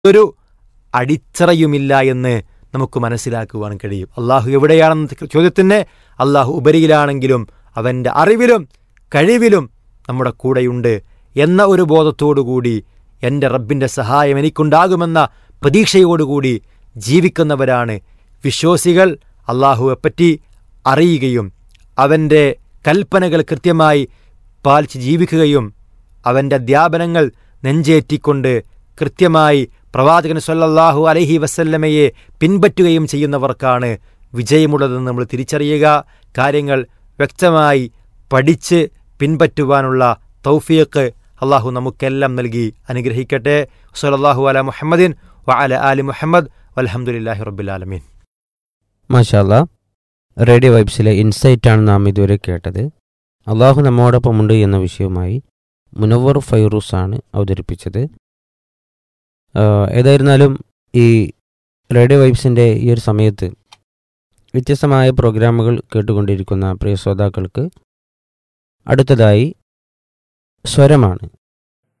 ഒരു അടിത്തറയുമില്ല എന്ന് നമുക്ക് മനസ്സിലാക്കുവാൻ കഴിയും അള്ളാഹു എവിടെയാണെന്ന ചോദ്യത്തിന് അള്ളാഹു ഉപരിയിലാണെങ്കിലും അവൻ്റെ അറിവിലും കഴിവിലും നമ്മുടെ കൂടെയുണ്ട് എന്ന ഒരു ബോധത്തോടുകൂടി എൻ്റെ റബ്ബിൻ്റെ സഹായം എനിക്കുണ്ടാകുമെന്ന പ്രതീക്ഷയോടുകൂടി ജീവിക്കുന്നവരാണ് വിശ്വാസികൾ അള്ളാഹുവെപ്പറ്റി അറിയുകയും അവൻ്റെ കൽപ്പനകൾ കൃത്യമായി പാലിച്ച് ജീവിക്കുകയും അവൻ്റെ അധ്യാപനങ്ങൾ നെഞ്ചേറ്റിക്കൊണ്ട് കൃത്യമായി പ്രവാചകൻ സല്ലല്ലാഹു അലൈഹി വസല്ലമയെ പിൻപറ്റുകയും ചെയ്യുന്നവർക്കാണ് വിജയമുള്ളതെന്ന് നമ്മൾ തിരിച്ചറിയുക കാര്യങ്ങൾ വ്യക്തമായി പഠിച്ച് പിൻപറ്റുവാനുള്ള തൗഫീഖ് അള്ളാഹു നമുക്കെല്ലാം നൽകി അനുഗ്രഹിക്കട്ടെ സല്ലല്ലാഹു അല മുഹമ്മദിൻ വ അല ആലി മുഹമ്മദ് വലഹമുല്ലാഹി റബ്ബുലാലമീൻ മാഷാല്ല റേഡിയോ വൈബ്സിലെ ഇൻസൈറ്റാണ് നാം ഇതുവരെ കേട്ടത് അള്ളാഹു നമ്മോടൊപ്പമുണ്ട് എന്ന വിഷയവുമായി മുനവർ ഫൈറൂസ് ആണ് അവതരിപ്പിച്ചത് ആ, ഏതായിരുന്നാലും ഈ റേഡിയോ വൈബ്സിൻ്റെ ഈ ഒരു സമയത്ത് വ്യത്യസ്തമായ പ്രോഗ്രാമുകൾ കേട്ടുകൊണ്ടിരിക്കുന്ന പ്രിയ ശ്രോതാക്കൾക്ക് അടുത്തതായി സ്വരമാണ്